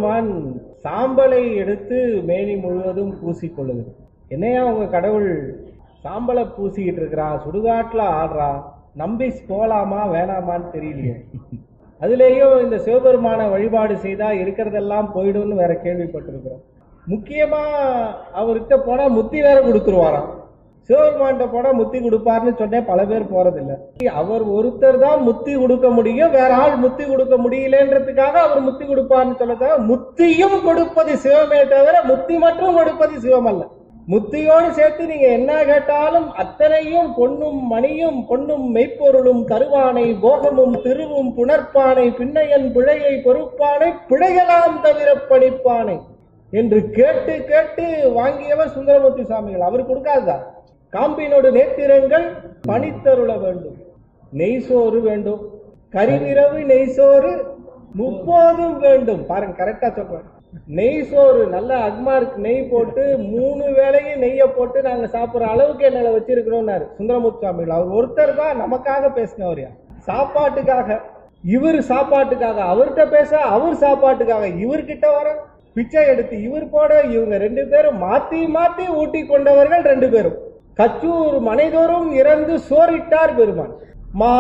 சிவபெருமான் சாம்பலை எடுத்து மேனி முழுவதும் பூசிக்கொள்ளுது என்னையா உங்க கடவுள் சாம்பலை பூசிக்கிட்டு இருக்கிறான் சுடுகாட்டுல ஆடுறான் நம்பி போலாமா வேணாமான்னு தெரியலையே அதுலேயும் இந்த சிவபெருமான வழிபாடு செய்தா இருக்கிறதெல்லாம் போயிடும்னு வேற கேள்விப்பட்டிருக்கிறோம் முக்கியமா அவர்கிட்ட போனா முத்தி வேற கொடுத்துருவாராம் சிவபெருமான்கிட்ட போனா முத்தி கொடுப்பாருன்னு சொன்னேன் பல பேர் போறதில்ல அவர் ஒருத்தர் தான் முத்தி கொடுக்க முடியும் வேற ஆள் முத்தி கொடுக்க முடியலன்றதுக்காக அவர் முத்தி கொடுப்பாருன்னு சொல்லத்தாக முத்தியும் கொடுப்பது சிவமே தவிர முத்தி மட்டும் கொடுப்பது சிவம் அல்ல முத்தியோடு சேர்த்து நீங்க என்ன கேட்டாலும் அத்தனையும் பொன்னும் மணியும் பொன்னும் மெய்ப்பொருளும் தருவானை போகமும் திருவும் புணர்ப்பானை பின்னையன் பிழையை பொறுப்பானை பிழையலாம் தவிர பணிப்பானை என்று கேட்டு கேட்டு வாங்கியவர் சுந்தரமூர்த்தி சுவாமிகள் அவர் கொடுக்காதா காம்பினோடு நேத்திரங்கள் பணித்தருள வேண்டும் நெய்சோறு வேண்டும் கரிவிரவு நெய்சோறு முப்போதும் வேண்டும் பாருங்க கரெக்டா சொல்றேன் நெய் சோறு நல்ல அக்மார்க் நெய் போட்டு மூணு வேளையும் நெய்யை போட்டு நாங்க சாப்பிடுற அளவுக்கு எங்களை வச்சிருக்கிறோம்னாரு சுந்தரமூர்த்தி சுவாமிகள் அவர் ஒருத்தர் தான் நமக்காக பேசினவர் சாப்பாட்டுக்காக இவர் சாப்பாட்டுக்காக அவர்கிட்ட பேச அவர் சாப்பாட்டுக்காக இவர்கிட்ட வர பிச்சை எடுத்து இவர் போட இவங்க ரெண்டு பேரும் மாத்தி மாத்தி ஊட்டி கொண்டவர்கள் ரெண்டு பேரும் கச்சூர் மனைதோறும் இறந்து சோறிட்டார் பெருமான் மா